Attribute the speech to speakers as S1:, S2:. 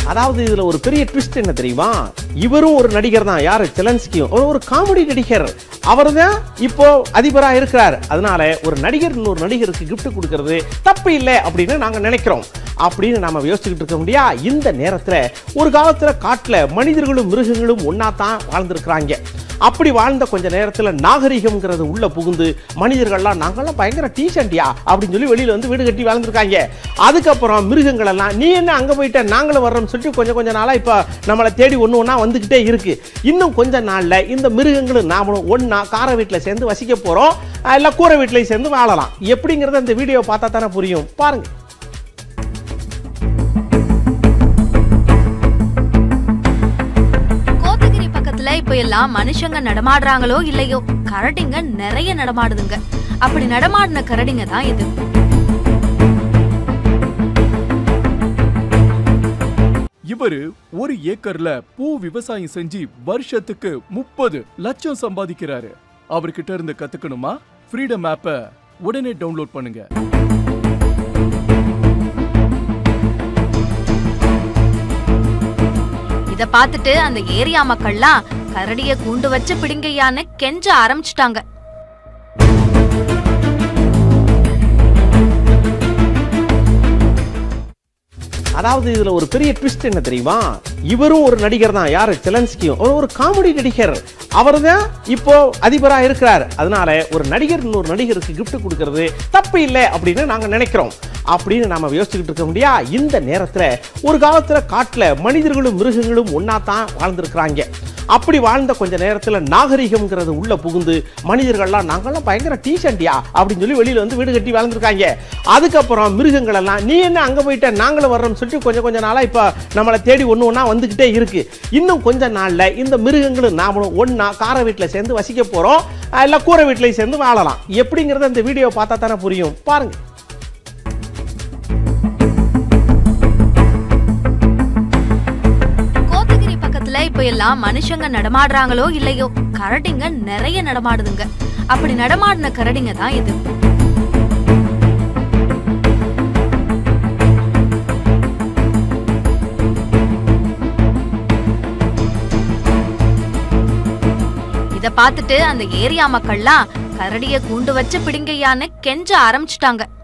S1: அதாவது இதுல ஒரு பெரிய ட்விஸ்ட் என்ன தெரியுமா இவரும் ஒரு நடிகர் தான் யாரு செலன்ஸ்கியும் அவர் ஒரு காமெடி நடிகர் அவர் தான் இப்போ அதிபரா இருக்கிறார் அதனால ஒரு நடிகர் இன்னொரு நடிகருக்கு gift கொடுக்கறது தப்பு இல்லை அப்படின்னு நாங்க நினைக்கிறோம் அப்படின்னு நாம யோசிச்சுக்கிட்டு இருக்க முடியா இந்த நேரத்துல ஒரு காலத்துல காட்டுல மனிதர்களும் மிருகங்களும் ஒன்னா தான் வாழ்ந்திருக்கிறாங்க அப்படி வாழ்ந்த கொஞ்ச நேரத்துல நாகரிகம்ங்கிறது உள்ள புகுந்து மனிதர்கள்லாம் நாங்கெல்லாம் பயங்கர டீசென்டியா அப்படின்னு சொல்லி வெளியில வந்து வீடு கட்டி வாழ்ந்திருக்காங்க அதுக்கப்புறம் மிருகங்கள் எல்லாம் நீ என்ன அங்க போயிட்ட நாங்களும் வர்றோம்னு சொல்லிட்டு கொஞ்சம் கொஞ்ச நாளா இப்ப நம்மளை தேடி ஒண்ணு ஒண்ணா வந்துகிட்டே இருக்கு இன்னும் கொஞ்ச நாள்ல இந்த மிருகங்களும் நாமளும் ஒண்ணா கார வீட்டுல சேர்ந்து வசிக்க போறோம் இல்ல கூரை வீட்டுல சேர்ந்து வாழலாம் எப்படிங்கறத இந்த வீடியோ பார்த்தா தானே புரியும் பாருங்க
S2: கோத்தகிரி பக்கத்துல இப்ப எல்லாம் மனுஷங்க நடமாடுறாங்களோ இல்லையோ கரடிங்க நிறைய நடமாடுதுங்க அப்படி நடமாடின கரடிங்க தான் இது
S3: இவரு ஒரு ஏக்கர்ல பூ விவசாயம் செஞ்சு வருஷத்துக்கு முப்பது லட்சம் சம்பாதிக்கிறாரு அவர்கிட்ட இருந்து கத்துக்கணுமா ஃப்ரீடம் ஆப்ப உடனே டவுன்லோட் பண்ணுங்க
S2: இத பார்த்துட்டு அந்த ஏரியா மக்கள்லாம் கரடிய கூண்டு வச்சு பிடிங்கய்யான்னு கெஞ்ச ஆரம்பிச்சிட்டாங்க
S1: அதாவது இதுல ஒரு பெரிய ட்விஸ்ட் என்ன தெரியுமா இவரும் ஒரு நடிகர் தான் யாரு செலன்ஸ்கியும் அவர் ஒரு காமெடி நடிகர் அவர் தான் இப்போ அதிபரா இருக்கிறார் அதனால ஒரு நடிகர் இன்னொரு நடிகருக்கு gift கொடுக்கறது தப்பு இல்லை அப்படின்னு நாங்க நினைக்கிறோம் அப்படின்னு நாம யோசிச்சுக்கிட்டு இருக்க முடியா இந்த நேரத்துல ஒரு காலத்துல காட்டுல மனிதர்களும் மிருகங்களும் ஒன்னா தான் வாழ்ந்திருக்கிறாங்க அப்படி வாழ்ந்த கொஞ்ச நேரத்துல நாகரிகம்ங்கிறது உள்ள புகுந்து மனிதர்கள்லாம் நாங்கெல்லாம் பயங்கர டீசென்டியா அப்படின்னு சொல்லி வெளியில வந்து வீடு கட்டி வாழ்ந்திருக்காங்க அதுக்கப்புறம் மிருகங்கள் எல்லாம் நீ என்ன அங்க போயிட்ட நாங்களும் வர்றோம்னு சொல்லிட்டு கொஞ்சம் கொஞ்ச நாளா இப்ப நம்மளை தேடி ஒண்ணு ஒண்ணா வந்துகிட்டே இருக்கு இன்னும் கொஞ்ச நாள்ல இந்த மிருகங்களும் நாமளும் ஒண்ணா கார வீட்டுல சேர்ந்து வசிக்க போறோம் இல்ல கூரை வீட்டுல சேர்ந்து வாழலாம் எப்படிங்கறத இந்த வீடியோ பார்த்தா தானே புரியும் பாருங்க
S2: கோத்தகிரி பக்கத்துல இப்ப எல்லாம் மனுஷங்க நடமாடுறாங்களோ இல்லையோ கரடிங்க நிறைய நடமாடுதுங்க அப்படி நடமாடின கரடிங்க தான் இது இத பார்த்துட்டு அந்த ஏரியா மக்கள்லாம் கரடிய கூண்டு வச்சு பிடிங்கய்யான்னு கெஞ்ச ஆரம்பிச்சிட்டாங்க